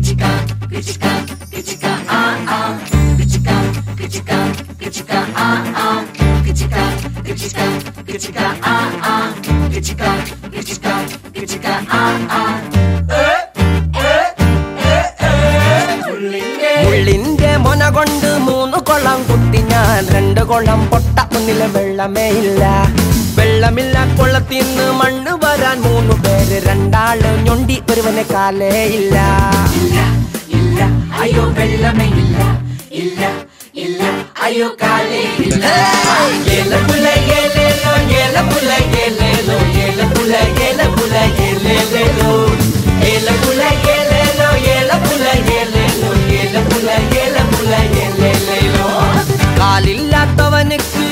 മുള്ളിന്റെ മൊന കൊണ്ട് മൂന്ന് കൊള്ളം കുത്തി ഞാൻ രണ്ട് കൊള്ളം പൊട്ട ഒന്നിലെ വെള്ളമേ ഇല്ല വെള്ളമില്ല കൊള്ളത്തിന്ന് മണ്ണ് വരാൻ മൂന്ന് പേര് രണ്ടാള് ഞൊണ്ടി ഒരുവനെ കാലേ ഇല്ല ഇല്ല അയ്യോ വെള്ളമേ ഇല്ല ഇല്ല ഇല്ല അയ്യോ കാലേ ഇല്ല ഏലപ്പുല ഏലേലോ ഏലപ്പുല ഏലേലോ ഏലപ്പുല ഏലപ്പുല ഏലേലോ ഏലപ്പുല ഏലേലോ ഏലപ്പുല ഏലേലോ ഏലപ്പുല ഏലപ്പുല ഏലേലോ കാലില്ലാത്തവനുക്ക്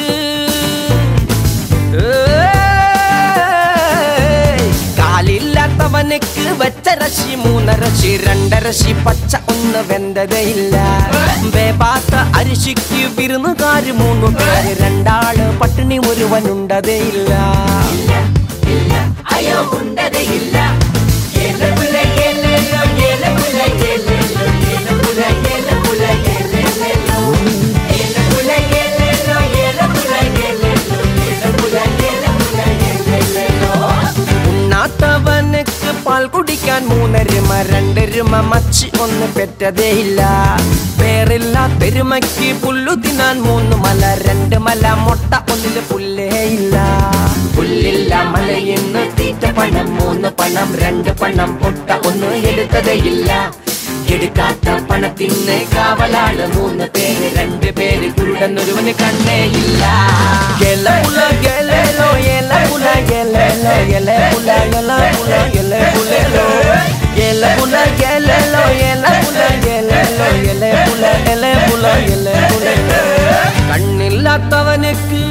ഏയ്! കാലില്ലാത്തവനുക്ക് വെച്ച രശി മൂന്നരശി രണ്ടരശി പച്ച ഒന്ന് വെന്തതയില്ല വേപാത്ത അരിശിക്ക് വിരുന്നുകാര് മൂന്ന് പേര് രണ്ടാള് പട്ടിണി ഒരുവനുണ്ടതയില്ല ഇല്ല അയ്യോ ഉണ്ടതയില്ല ഏലപ്പുല ഏലേലോ ഏലപ്പുല ഏലേലോ ഏലപ്പുല ഏലപ്പുല ഏലേലോ ഏലപ്പുല ഏലേലോ ഏലപ്പുല ഏലേലോ ഏലപ്പുല ഏലപ്പുല ഏലേലോ ഉണ്ണാത്തവനുക്ക് പാൽ കുടിക്കാൻ മൂന്നരുമ രണ്ടരുമ മച്ചി ഒന്ന് പെറ്റതേയില്ല പേരില്ല പെരുമയ്ക്ക് പുല്ലു തിന്നാൻ മൂന്ന് മല രണ്ട് മല മൊട്ട ഒന്നില് പുല്ലേ ഇല്ല പുല്ലില്ല മലയിന്ന് തീറ്റ പണം മൂന്ന് പണം രണ്ട് പണം പൊട്ട ഒന്നും എടുത്തതേയില്ല എടുക്കാത്ത പണത്തിന് കാവലാണ് മൂന്ന് പേര് രണ്ട് പേര് കുരുടന്നൊരുവന് കണ്ണേ ഇല്ല ഗെലപുല ഗെലേലോ എലപുല ഗെലേലോ എലപുല എലപുല എലപുലോ എലപുല ഗെലേലോ എലപുല ഗെലേലോ എലപുല എലപുല എലപുലോ കണ്ണില്ലാത്തവനുക്ക്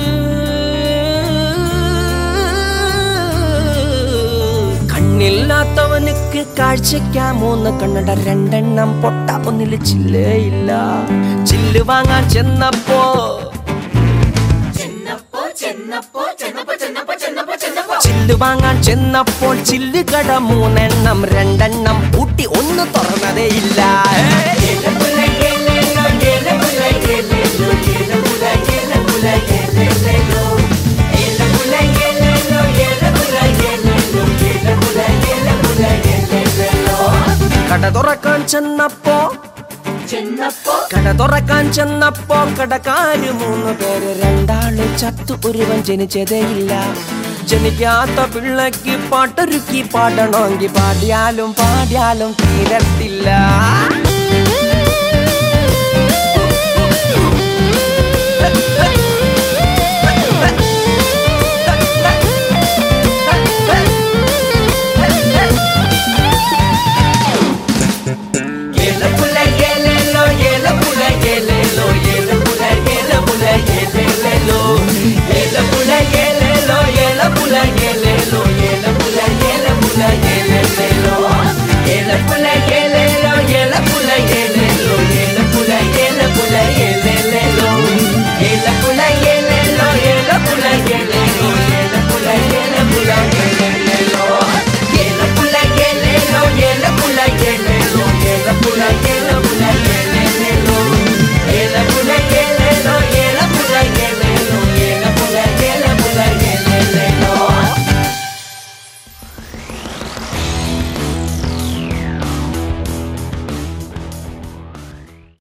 കണ്ണില്ലാത്തവനുക്ക് കാഴ്ചയ്ക്കാ മൂന്ന് കണ്ണട രണ്ടെണ്ണം പൊട്ട ഒന്നില് ചില്ലേ ഇല്ല ചില്ല് വാങ്ങാൻ ചെന്നപ്പോ ചെന്നപ്പോ ചെന്നപ്പോ ചെന്നപ്പോ ചെന്നപ്പോ ചെന്നപ്പോ ചെന്നപ്പോ ചില്ല് വാങ്ങാൻ ചെന്നപ്പോൾ ചില്ല് കട മൂന്നെണ്ണം രണ്ടെണ്ണം പൂട്ടി ഒന്ന് തുറന്നതേ ഇല്ല ഏലപ്പുല ഏലേലോ ഏലപ്പുല ഏലേലോ ഏലപ്പുല ഏലപ്പുല ഏലേലോ ഏലപ്പുല ഏലേലോ ഏലപ്പുല ഏലേലോ ഏലപ്പുല ഏലപ്പുല ഏലേലോ കട തുറക്കാൻ ചെന്നപ്പോ ചെന്നപ്പോ കട തുറക്കാൻ ചെന്നപ്പോ കടക്കാര് മൂന്ന് പേര് രണ്ടാള് ചത്തു ഒരുവൻ ജനിച്ചതേയില്ല ജനിക്കാത്ത പിള്ളയ്ക്ക് പാട്ടൊരുക്കി പാടണമെങ്കിൽ പാടിയാലും പാടിയാലും തീരത്തില്ല